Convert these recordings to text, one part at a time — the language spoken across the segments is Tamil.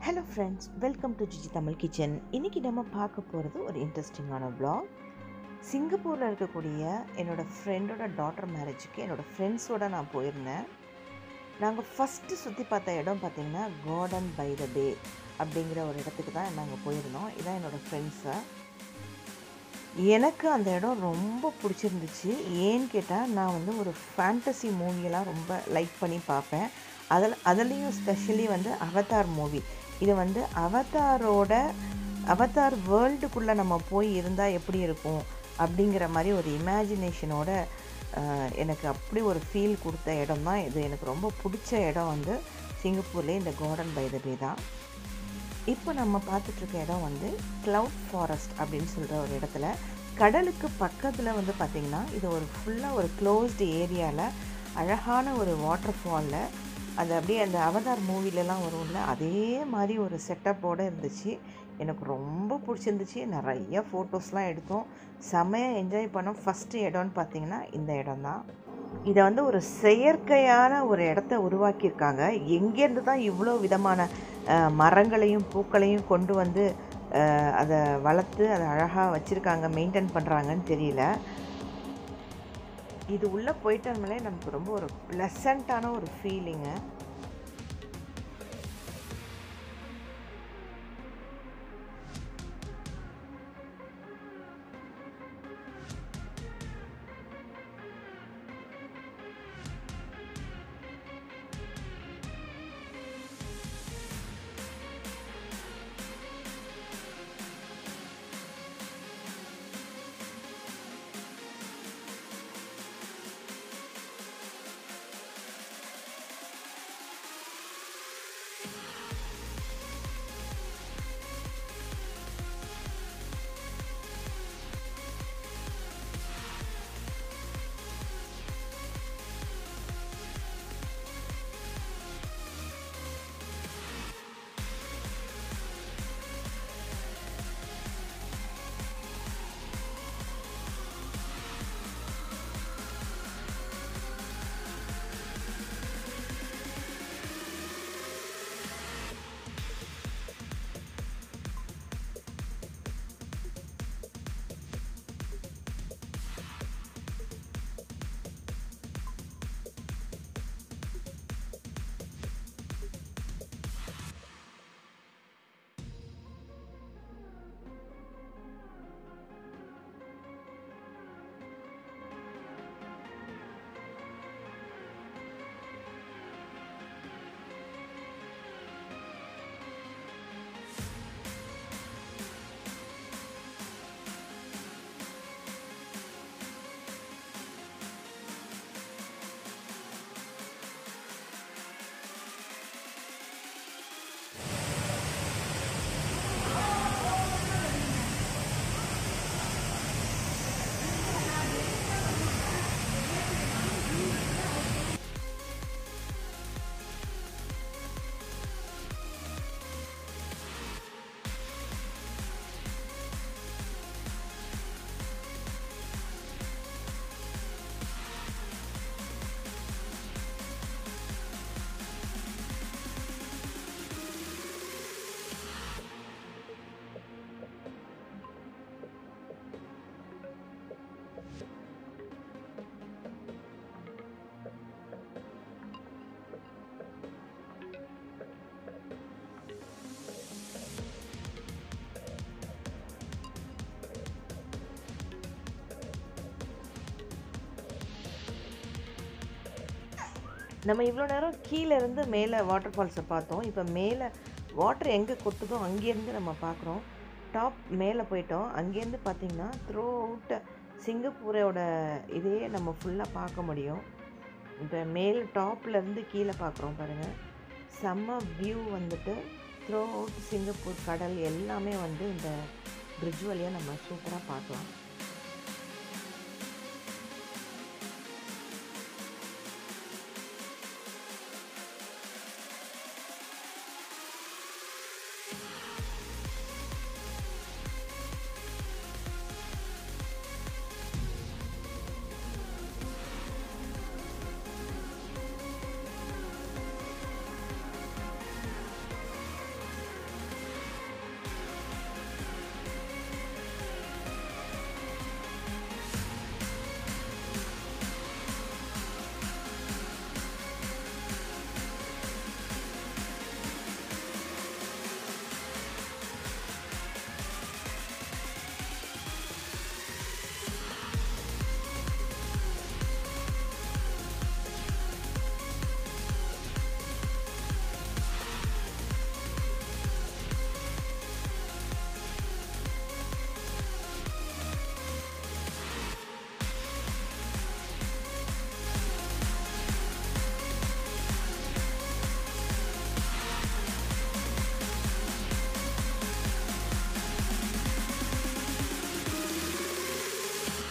Hello friends welcome to GG Tamil kitchen இன்றைக்கி நம்ம பார்க்க போகிறது ஒரு இன்ட்ரெஸ்டிங்கான vlog சிங்கப்பூரில் இருக்கக்கூடிய என்னோடய ஃப்ரெண்டோட டாட்டர் மேரேஜுக்கு என்னோடய ஃப்ரெண்ட்ஸோட நான் போயிருந்தேன் நாங்கள் ஃபஸ்ட்டு சுற்றி பார்த்த இடம் பார்த்திங்கன்னா கார்டன் பை த பே அப்படிங்கிற ஒரு இடத்துக்கு தான் நாங்கள் போயிருந்தோம் இதான் என்னோடய ஃப்ரெண்ட்ஸை எனக்கு அந்த இடம் ரொம்ப பிடிச்சிருந்துச்சு ஏன்னு கேட்டால் நான் வந்து ஒரு ஃபேண்டசி மூவியெல்லாம் ரொம்ப லைக் பண்ணி பார்ப்பேன் அதில் அதுலேயும் ஸ்பெஷலி வந்து அவதார் மூவி இது வந்து அவதாரோட அவதார் வேர்ல்டுக்குள்ளே நம்ம போய் இருந்தால் எப்படி இருக்கும் அப்படிங்கிற மாதிரி ஒரு இமேஜினேஷனோட எனக்கு அப்படி ஒரு ஃபீல் கொடுத்த இடம் தான் இது எனக்கு ரொம்ப பிடிச்ச இடம் வந்து சிங்கப்பூர்லேயே இந்த கார்டன் பை த பே தான் இப்போ நம்ம பார்த்துட்ருக்க இடம் வந்து க்ளவுட் ஃபாரஸ்ட் அப்படின்னு சொல்கிற ஒரு இடத்துல கடலுக்கு பக்கத்தில் வந்து பார்த்திங்கன்னா இது ஒரு ஃபுல்லாக ஒரு க்ளோஸ்டு ஏரியாவில் அழகான ஒரு வாட்டர் ஃபாலில் அது அப்படியே அந்த அவதார் மூவிலலாம் வரும்ல அதே மாதிரி ஒரு செட்டப்போடு இருந்துச்சு எனக்கு ரொம்ப பிடிச்சிருந்துச்சு நிறைய ஃபோட்டோஸ்லாம் எடுத்தோம் செமையாக என்ஜாய் பண்ணோம் ஃபஸ்ட்டு இடம்னு பார்த்திங்கன்னா இந்த இடம் தான் இதை வந்து ஒரு செயற்கையான ஒரு இடத்த உருவாக்கியிருக்காங்க எங்கேருந்து தான் இவ்வளோ விதமான மரங்களையும் பூக்களையும் கொண்டு வந்து அதை வளர்த்து அதை அழகாக வச்சுருக்காங்க மெயின்டைன் பண்ணுறாங்கன்னு தெரியல இது உள்ளே போயிட்டோம்னாலே நமக்கு ரொம்ப ஒரு ப்ளசண்ட்டான ஒரு ஃபீலிங்கு நம்ம இவ்வளோ நேரம் கீழே இருந்து மேலே வாட்டர் ஃபால்ஸை பார்த்தோம் இப்போ மேலே வாட்டர் எங்கே கொட்டுதோ அங்கேருந்து நம்ம பார்க்குறோம் டாப் மேலே போயிட்டோம் அங்கேருந்து பார்த்திங்கன்னா த்ரூ அவுட் சிங்கப்பூரோட இதே நம்ம ஃபுல்லாக பார்க்க முடியும் இப்போ மேல் டாப்லேருந்து கீழே பார்க்குறோம் பாருங்கள் செம்ம வியூ வந்துட்டு த்ரூ அவுட் சிங்கப்பூர் கடல் எல்லாமே வந்து இந்த பிரிட்ஜ் வழியாக நம்ம சூப்பராக பார்க்கலாம்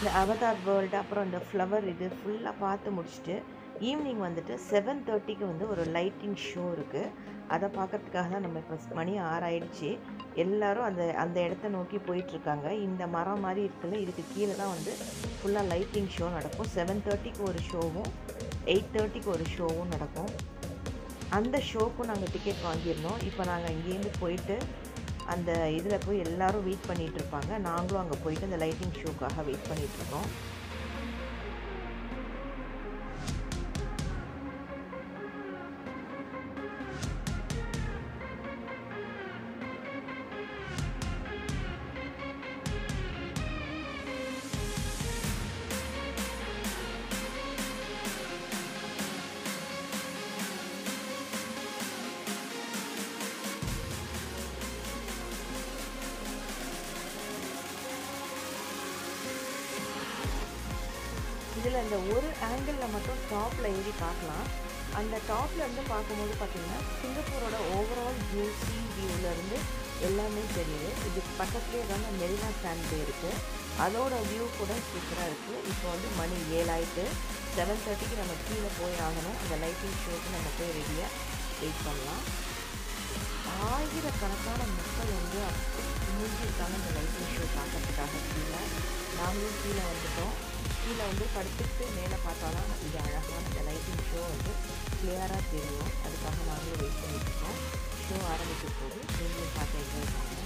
இந்த அவதார் வேர்ல்டு அப்புறம் இந்த ஃப்ளவர் இது ஃபுல்லாக பார்த்து முடிச்சுட்டு ஈவினிங் வந்துட்டு செவன் தேர்ட்டிக்கு வந்து ஒரு லைட்டிங் ஷோ இருக்குது அதை பார்க்கறதுக்காக தான் நம்ம இப்போ மணி ஆறாயிடுச்சு எல்லாரும் அந்த அந்த இடத்த நோக்கி போயிட்டுருக்காங்க இந்த மரம் மாதிரி இருக்குல்ல இதுக்கு கீழே தான் வந்து ஃபுல்லாக லைட்டிங் ஷோ நடக்கும் செவன் தேர்ட்டிக்கு ஒரு ஷோவும் எயிட் தேர்ட்டிக்கு ஒரு ஷோவும் நடக்கும் அந்த ஷோக்கும் நாங்கள் டிக்கெட் வாங்கியிருந்தோம் இப்போ நாங்கள் இங்கேருந்து போயிட்டு அந்த இதில் போய் எல்லாரும் வெயிட் பண்ணிகிட்டு இருப்பாங்க நாங்களும் அங்கே போயிட்டு அந்த லைட்டிங் ஷோக்காக வெயிட் பண்ணிகிட்ருக்கோம் இதில் இந்த ஒரு ஆங்கிளில் மட்டும் டாப்பில் ஏறி பார்க்கலாம் அந்த டாப்பில் இருந்து பார்க்கும்போது பார்த்தீங்கன்னா சிங்கப்பூரோட ஓவரால் வியூ சி வியூவிலேருந்து எல்லாமே தெரியுது இதுக்கு பக்கத்துலேயே தான் மெரினா சாண்ட் இருக்குது அதோட வியூ கூட சூப்பராக இருக்குது இப்போ வந்து மணி ஏழாயிட்டு செவன் தேர்ட்டிக்கு நம்ம கீழே போய் ஆகணும் அந்த லைட்டிங் ஷோக்கு நம்ம போய் ரெடியாக வெயிட் பண்ணலாம் ஆயிரக்கணக்கான மக்கள் வந்து அப்படி மூஞ்சிருக்காங்க இந்த லைட்டிங் ஷோ பார்க்கறதுக்காக கீழே நாங்களும் கீழே வந்துட்டோம் கீழே வந்து படுத்துட்டு மேலே பார்த்தாதான் இது அழகான இந்த லைட்டிங் ஷோ வந்து கிளியராக தெரியும் அதுக்காக நாங்களும் வெயிட் பண்ணிட்டுருக்கோம் ஷோ ஆரம்பிக்க போது நீங்களும் பார்த்து என்ஜாய் பண்ணுங்க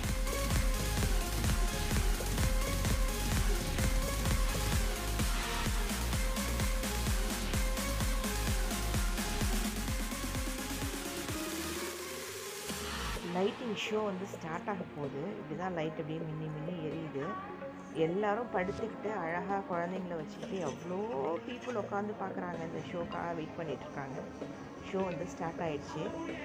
லைட்டிங் ஷோ வந்து ஸ்டார்ட் ஆக போகுது இப்படி தான் லைட் அப்படியே மின்னி மின்னி எரியுது எல்லாரும் படுத்துக்கிட்டு அழகாக குழந்தைங்கள வச்சுக்கிட்டு எவ்வளோ பீப்புள் உட்காந்து பார்க்குறாங்க இந்த ஷோக்காக வெயிட் பண்ணிட்டு இருக்காங்க ஷோ வந்து ஸ்டார்ட் ஆயிடுச்சு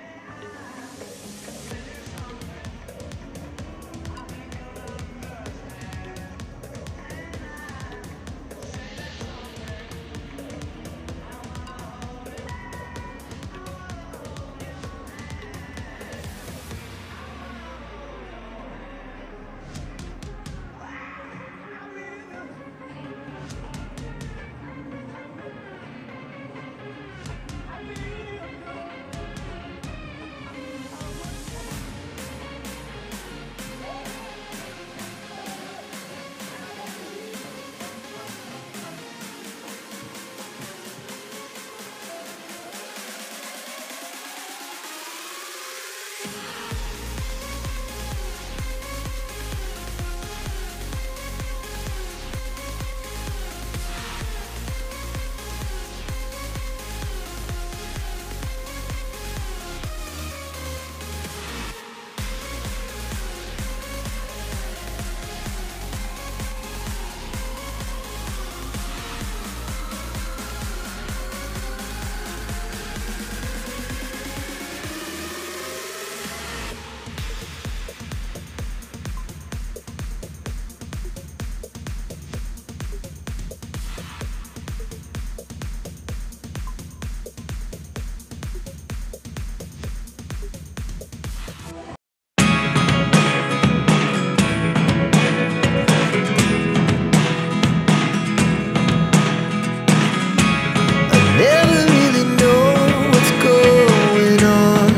Never really know what's going on.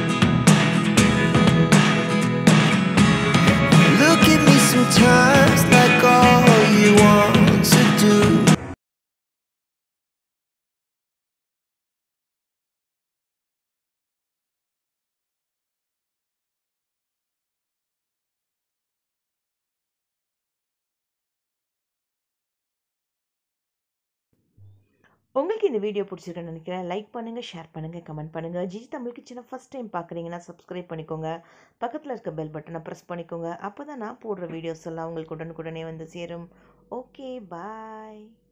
Look at me sometimes like all you want to do. உங்களுக்கு இந்த வீடியோ பிடிச்சிருக்குன்னு நினைக்கிறேன் லைக் பண்ணுங்கள் ஷேர் பண்ணுங்கள் கமெண்ட் பண்ணுங்கள் ஜிஜி தமிழ் கிச்சனை ஃபஸ்ட் டைம் பார்க்குறீங்கன்னா சப்ஸ்கிரைப் பண்ணிக்கோங்க பக்கத்தில் இருக்க பெல் பட்டனை ப்ரெஸ் பண்ணிக்கோங்க அப்போ தான் நான் போடுற வீடியோஸ் எல்லாம் உங்களுக்கு உடனுக்குடனே வந்து சேரும் ஓகே பாய்